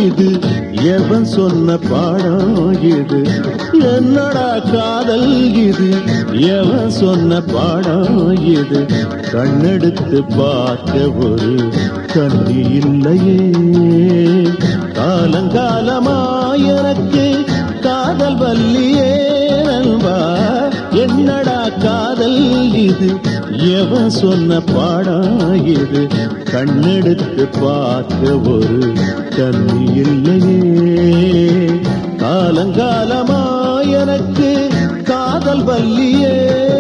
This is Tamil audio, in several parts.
இது எவன் சொன்ன பாடம் இது என்னடா காதல் இது எவன் சொன்ன பாடம் இது கண்ணெடுத்து பார்க்க ஒரு கண்ணி இல்லையே காலங்காலமா எனக்கு காதல் வல்லியே நல்வா என்னடா காதல் இது எவன் சொன்ன பாடம் இது கண்ணெடுத்து பார்க்க ஒரு கண்ணி இல்லையே காலங்காலமா எனக்கு காதல் வல்லியே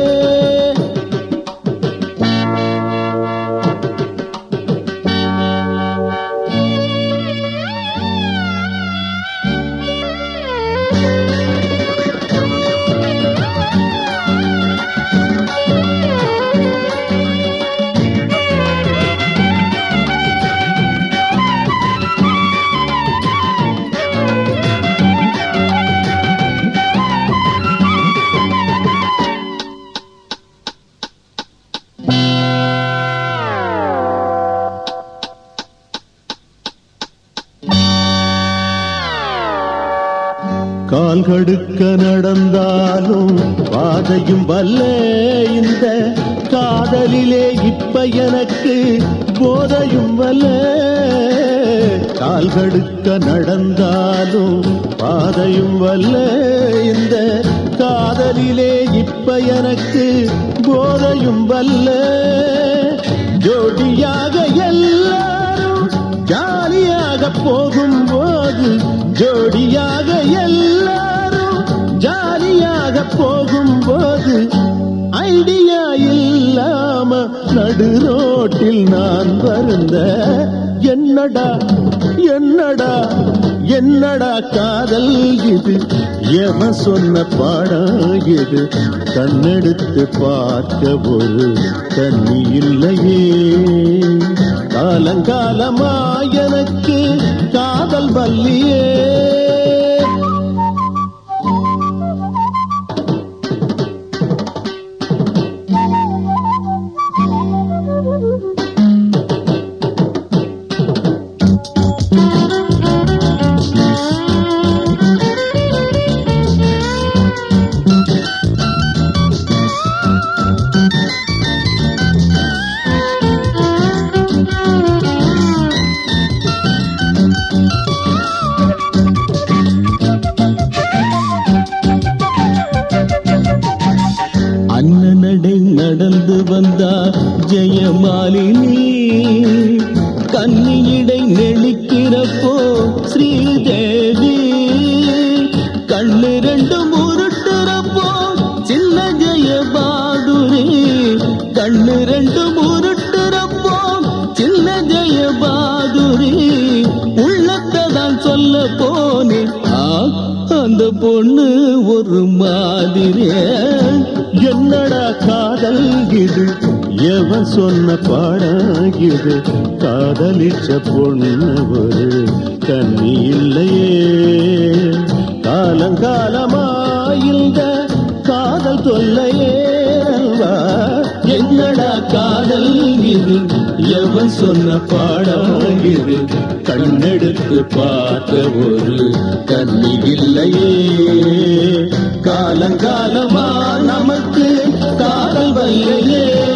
கால் கடுக்க நடந்தாலும் பாதையும் வல்ல இந்த காதலிலே இப்ப எனக்கு போதையும் வல்ல கால் கடுக்க நடந்தாலும் பாதையும் வல்ல இந்த காதலிலே இப்ப எனக்கு போதையும் வல்ல ஜோடியாக எல்லாரும் ஜாலியாக போகும்போது ஜோடியாக எல்லாரும் ஜாலியாக போகும்போது ஐடியா இல்லாம நடு ரோட்டில் நான் வருந்த என்னடா என்னடா என்னடா காதல் இது எவன் சொன்ன பாடம் இது கண்ணெடுத்து பார்க்க ஒரு தண்ணி இல்லையே காலங்காலமா எனக்கு காதல் வல்லியே அண்ணனடை நடந்து வந்தா ஜெயமாலினி கன்னியிடை நெளிக்கிறப்போ ஸ்ரீதேவி கண்ணு ரெண்டு முருட்டுறப்போ சின்ன ஜெயபாதுரி கண்ணு ரெண்டு முருட்டுறப்போ சின்ன ஜெயபாதுரி உள்ளத்தை தான் சொல்ல போனேன் ஆ, அந்த பொண்ணு ஒரு மாதிரி என்னடா காதல் இது எவன் சொன்ன பாடம் இது காதலிச்ச பொண்ணு ஒரு கண்ணி இல்லையே காலங்காலமா இந்த காதல் தொல்லையே அல்வா என்னடா காதல் இது எவன் சொன்ன பாடம் இது கண்ணெடுத்து பார்த்த ஒரு கண்ணி இல்லையே காலங்காலமா நமக்கு காதல் வல்லையே